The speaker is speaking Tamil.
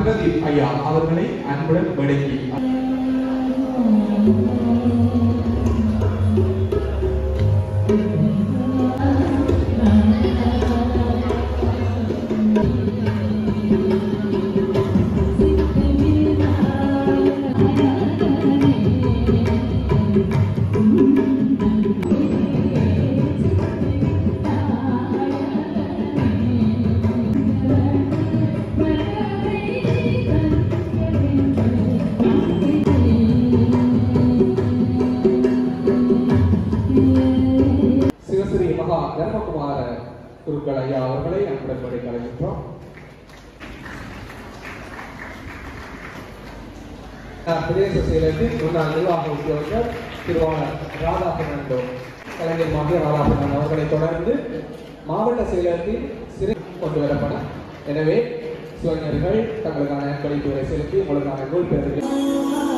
பிரதீப் ஐயா அவர்களை அன்புடன் மேடைக்கு சிவஸ்ரீ மகா தர்மகுமார குருக்கள் ஐயா அவர்களை அன்புடன் மேடைக்கு அழைக்கின்றோம் பிரதேச செயலகத்தின் முன்னாள் நிர்வாக உத்தியோகர் திருவாளர் ராதா பெர்னாண்டோ கலைஞர் மாகிய ராதா பெர்னாண்டோ அவர்களை தொடர்ந்து மாவட்ட செயலகத்தில் சிறை கொண்டு வரப்படும் எனவே சிவஞர்கள் தங்களுக்கான அன்பளிப்புகளை செலுத்தி உங்களுக்கான நூல் பெறுகிறார்